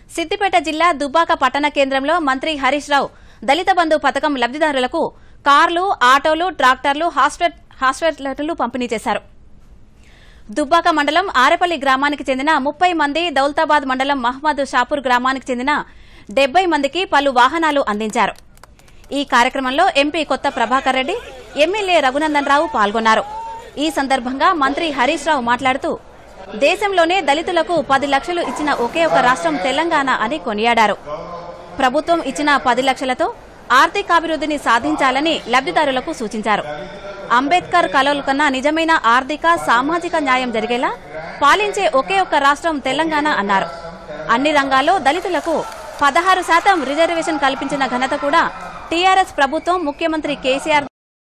సిద్దిపేట జిల్లా దుబ్బాక పట్టణ కేంద్రంలో మంత్రి హరీష్ రావు దళిత బంధు పథకం లబ్దిదారులకు కార్లు ఆటోలు ట్రాక్టర్లు హాస్పిట- హాస్పిటల్లు పంపిణీ చేశారు దుబ్బాక మండలం ఆరెపల్లి గ్రామానికి చెందిన ముప్పై మంది దౌలతాబాద్ మండలం మహమ్మద్ షాపూర్ గ్రామానికి చెందిన డెబ్బై మందికి పలు వాహనాలు అందించారు ఈ కార్యక్రమంలో ఎంపీ కొత్త ప్రభాకర్ రెడ్డి ఎమ్మెల్యే రఘునందన్ రావు పాల్గొన్నారు ఈ సందర్భంగా మంత్రి హరీష్ రావు మాట్లాడుతూ దేశంలోనే దళితులకు పది లక్షలు ఇచ్చిన ఒకే ఒక రాష్ట్రం తెలంగాణ అని కొనియాడారు ప్రభుత్వం ఇచ్చిన పది లక్షలతో ఆర్థికాభివృద్ధిని సాధించాలని లబ్దిదారులకు సూచించారు అంబేద్కర్ కలలు కన్నా నిజమైన ఆర్థిక సామాజిక న్యాయం జరిగేలా పాలించే ఒకే ఒక్క రాష్ట్రం తెలంగాణ అన్నారు అన్ని రంగాల్లో దళితులకు పదహారు శాతం రిజర్వేషన్ కల్పించిన ఘనత కూడా టీఆర్ఎస్ ప్రభుత్వం ముఖ్యమంత్రి కేసీఆర్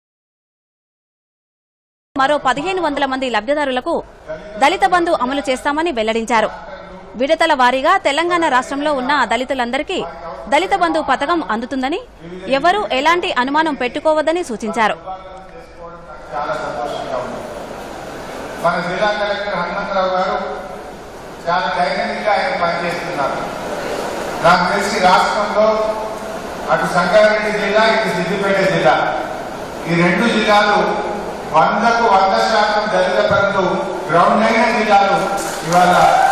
మరో పదిహేను వందల మంది లబ్దిదారులకు దళిత బంధు అమలు చేస్తామని వెల్లడించారు విడతల వారీగా తెలంగాణ రాష్ట్రంలో ఉన్న దళితులందరికీ దళిత బంధు పథకం అందుతుందని ఎవరూ ఎలాంటి అనుమానం పెట్టుకోవద్దని సూచించారు చాలా సంతోషంగా ఉంది మన జిల్లా కలెక్టర్ హనుమంతరావు గారు చాలా డైనమిక్గా ఆయన పనిచేస్తున్నారు నాకు తెలిసి రాష్ట్రంలో అటు సంగారెడ్డి జిల్లా ఇటు సిద్దిపేట జిల్లా ఈ రెండు జిల్లాలు వందకు వంద శాతం దళిత బంధు గ్రౌండ్ అయిన జిల్లాలు ఇవాళ